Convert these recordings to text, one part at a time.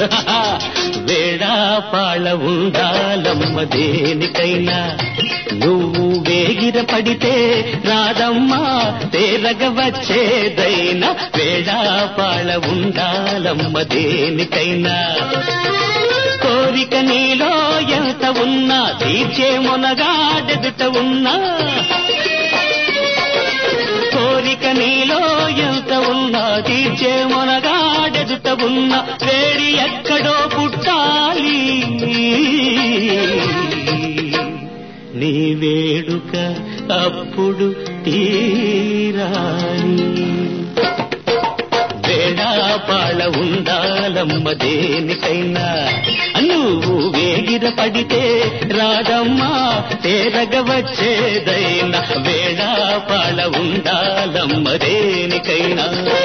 వేళాపాళ ఉండాలమ్మ దేనికైనా నువ్వు వేగిర పడితే రాదమ్మా తేరగ వచ్చేదైనా వేళాపాళ ఉండాలమ్మ దేనికైనా కోరిక నీలో ఎంత ఉన్నా తీర్చే మొనగాడెదుట ఉన్నా కోరిక నీలో ఎంత ఉన్నా తీర్చే మొనగాడెదుట ఉన్నా వేడి ఎక్కడో పుట్టాలి నీ వేడుక అప్పుడు తీరాలి వేళాపాళ ఉండాలమ్మ దేనికైనా నువ్వు వేగిర పడితే రాదమ్మా తేరగ వచ్చేదైనా వేళాపాళ ఉండాలమ్మ దేనికైనా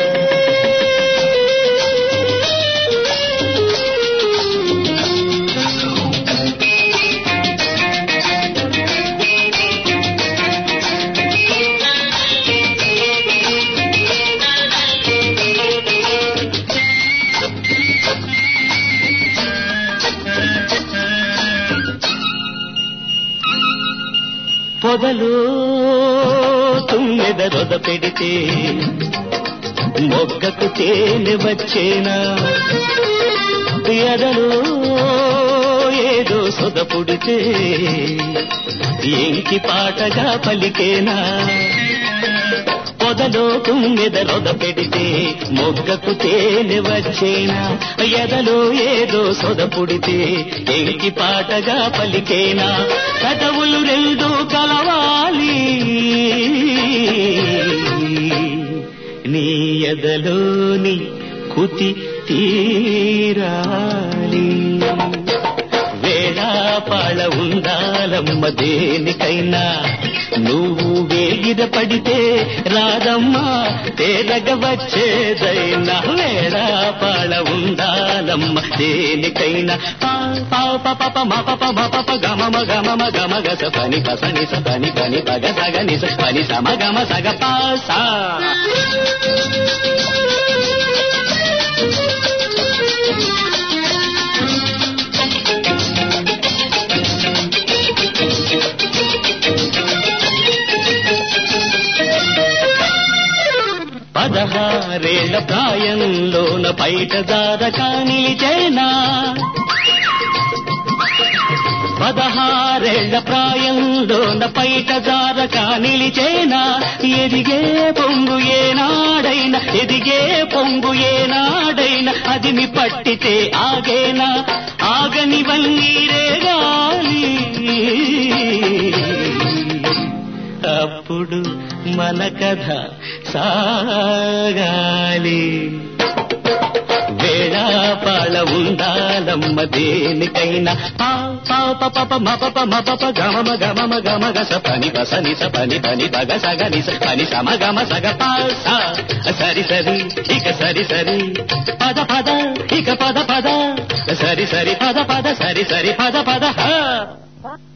పొదలు తుమ్మెద రొద పెడితే మొగ్గకు తేనె వచ్చేనా ఎదలో ఏదో సొద పుడితే ఎంకి పాటగా పలికేనా పొదలో తుమ్మెద రొద పెడితే మొగ్గకు తేనె వచ్చేనా ఎదలో ఏదో సొద పుడితే ఎంకి పాటగా పలికేనా కటవులు రెండు కలవాలి నీ ఎదలోని కుతి తీరాలి వేళాపాళ ఉండాలమ్మ దేనికైనా నువ్వు వేగిర పడితే రాదమ్మా తేలగ వచ్చేదైనా వేళాపాళ ఉండాలమ్మ దేనికైనా పా పా ప ప ప మ ప ప మ ప ప గమ మ గమ మ గమ గ స పని ప సని స పని పని పగ సగ ని స పని స మ గమ సగ పా సా పదహారేళ్ల ప్రాయంలోన బయట దారకా నిలిచేనా పదహారేళ్ల ప్రాయంలోన బయట దారకా నిలిచేనా ఎదిగే పొంగు ఏనాడైనా ఎదిగే పొంగు ఏనాడైనా అది మీ పట్టితే ఆగేనా ఆగనివన్నీ రేగాలి అప్పుడు మన కథ సాగాలి వేళాపాళ ఉండాలమ్మ దేనికైనా పా పా ప ప ప మ ప ప మ ప ప గమ మ గమ మ గమ గ స పని ప సని స పని పని పగ సగ ని స పని స మ గమ సగ పా సా సరి సరి ఇక సరి సరి పద పద ఇక పద పద సరి సరి పద పద సరి సరి పద పద హ